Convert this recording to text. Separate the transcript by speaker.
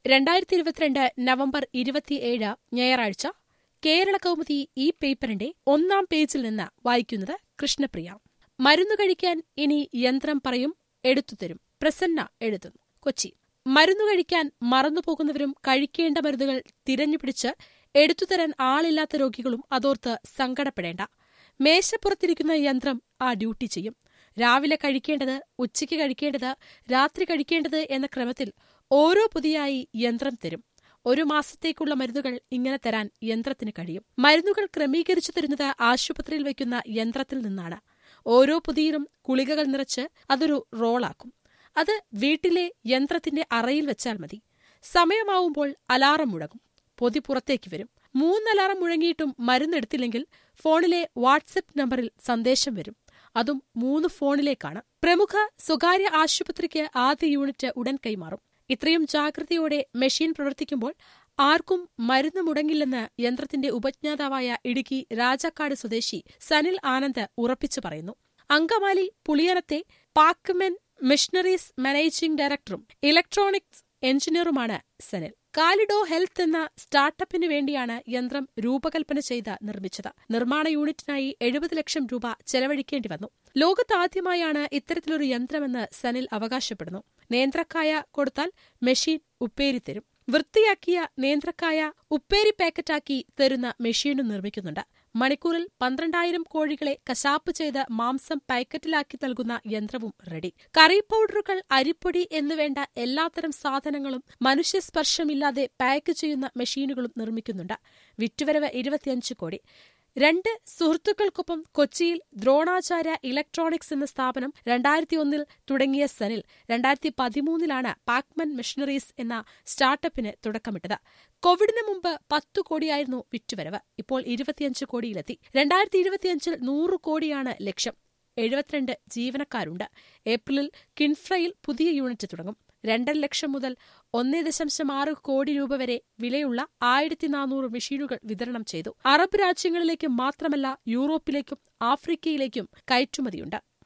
Speaker 1: രണ്ടായിരത്തി ഇരുപത്തിരണ്ട് നവംബർ ഇരുപത്തിയേഴ് ഞായറാഴ്ച കേരള കൗമുദി ഈ പേപ്പറിന്റെ ഒന്നാം പേജിൽ നിന്ന് വായിക്കുന്നത് കൃഷ്ണപ്രിയ മരുന്ന് കഴിക്കാൻ ഇനി യന്ത്രം പറയും എടുത്തുതരും പ്രസന്ന എഴുതുന്നു കൊച്ചി മരുന്ന് കഴിക്കാൻ മറന്നുപോകുന്നവരും കഴിക്കേണ്ട മരുന്നുകൾ തിരഞ്ഞുപിടിച്ച് എടുത്തുതരാൻ ആളില്ലാത്ത രോഗികളും അതോർത്ത് സങ്കടപ്പെടേണ്ട മേശപ്പുറത്തിരിക്കുന്ന യന്ത്രം ആ ഡ്യൂട്ടി ചെയ്യും രാവിലെ കഴിക്കേണ്ടത് ഉച്ചയ്ക്ക് കഴിക്കേണ്ടത് രാത്രി കഴിക്കേണ്ടത് എന്ന ക്രമത്തിൽ ഓരോ പുതിയായി യന്ത്രം തരും ഒരു മാസത്തേക്കുള്ള മരുന്നുകൾ ഇങ്ങനെ തരാൻ യന്ത്രത്തിന് കഴിയും മരുന്നുകൾ ക്രമീകരിച്ചു തരുന്നത് ആശുപത്രിയിൽ വയ്ക്കുന്ന യന്ത്രത്തിൽ നിന്നാണ് ഓരോ പുതിയിലും ഗുളികകൾ നിറച്ച് അതൊരു റോളാക്കും അത് വീട്ടിലെ യന്ത്രത്തിന്റെ അറയിൽ വെച്ചാൽ മതി സമയമാവുമ്പോൾ അലാറം മുഴങ്ങും പൊതി പുറത്തേക്ക് വരും മൂന്ന് അലാറം മുഴങ്ങിയിട്ടും മരുന്നെടുത്തില്ലെങ്കിൽ ഫോണിലെ വാട്സപ്പ് നമ്പറിൽ സന്ദേശം വരും അതും മൂന്ന് ഫോണിലേക്കാണ് പ്രമുഖ സ്വകാര്യ ആശുപത്രിക്ക് ആദ്യ യൂണിറ്റ് ഉടൻ കൈമാറും ഇത്രയും ജാഗ്രതയോടെ മെഷീൻ പ്രവർത്തിക്കുമ്പോൾ ആർക്കും മരുന്ന് മുടങ്ങില്ലെന്ന് യന്ത്രത്തിന്റെ ഉപജ്ഞാതാവായ ഇടുക്കി രാജാക്കാട് സ്വദേശി സനിൽ ആനന്ദ് ഉറപ്പിച്ചു പറയുന്നു അങ്കമാലി പുളിയറത്തെ പാക്ക്മെൻ മിഷണറീസ് മാനേജിംഗ് ഡയറക്ടറും ഇലക്ട്രോണിക്സ് എഞ്ചിനീയറുമാണ് സനിൽ കാലിഡോ ഹെൽത്ത് എന്ന സ്റ്റാർട്ടപ്പിനു വേണ്ടിയാണ് യന്ത്രം രൂപകൽപ്പന ചെയ്ത് നിർമ്മിച്ചത് നിർമ്മാണ യൂണിറ്റിനായി എഴുപത് ലക്ഷം രൂപ ചെലവഴിക്കേണ്ടി വന്നു ലോകത്താദ്യമായാണ് ഇത്തരത്തിലൊരു യന്ത്രമെന്ന് സനിൽ അവകാശപ്പെടുന്നു നേന്ത്രക്കായ കൊടുത്താൽ മെഷീൻ ഉപ്പേരി തരും വൃത്തിയാക്കിയ നേന്ത്രക്കായ ഉപ്പേരി പാക്കറ്റാക്കി തരുന്ന മെഷീനും നിർമ്മിക്കുന്നുണ്ട് മണിക്കൂറിൽ പന്ത്രണ്ടായിരം കോഴികളെ കശാപ്പ് ചെയ്ത് മാംസം പാക്കറ്റിലാക്കി നൽകുന്ന യന്ത്രവും റെഡി കറി പൌഡറുകൾ അരിപ്പൊടി എന്നുവേണ്ട എല്ലാത്തരം സാധനങ്ങളും മനുഷ്യസ്പർശമില്ലാതെ പാക്ക് ചെയ്യുന്ന മെഷീനുകളും നിർമ്മിക്കുന്നുണ്ട് വിറ്റുവരവ് ഇരുപത്തിയഞ്ച് കോടി രണ്ട് സുഹൃത്തുക്കൾക്കൊപ്പം കൊച്ചിയിൽ ദ്രോണാചാര്യ ഇലക്ട്രോണിക്സ് എന്ന സ്ഥാപനം രണ്ടായിരത്തി ഒന്നിൽ തുടങ്ങിയ സനിൽ രണ്ടായിരത്തി പതിമൂന്നിലാണ് പാക്മൻ മിഷണറീസ് എന്ന സ്റ്റാർട്ടപ്പിന് തുടക്കമിട്ടത് കോവിഡിന് മുമ്പ് പത്തു കോടിയായിരുന്നു വിറ്റുവരവ് ഇപ്പോൾ ഇരുപത്തിയഞ്ച് കോടിയിലെത്തി രണ്ടായിരത്തി ഇരുപത്തിയഞ്ചിൽ നൂറ് കോടിയാണ് ലക്ഷ്യം എഴുപത്തിരണ്ട് ജീവനക്കാരുണ്ട് ഏപ്രിലിൽ കിൻഫ്രയിൽ പുതിയ യൂണിറ്റ് തുടങ്ങും രണ്ടര ലക്ഷം മുതൽ ഒന്നേ ദശാംശം ആറ് കോടി രൂപ വരെ വിലയുള്ള ആയിരത്തി നാനൂറ് മെഷീനുകൾ വിതരണം ചെയ്തു അറബ് രാജ്യങ്ങളിലേക്ക് മാത്രമല്ല യൂറോപ്പിലേക്കും ആഫ്രിക്കയിലേക്കും കയറ്റുമതിയുണ്ട്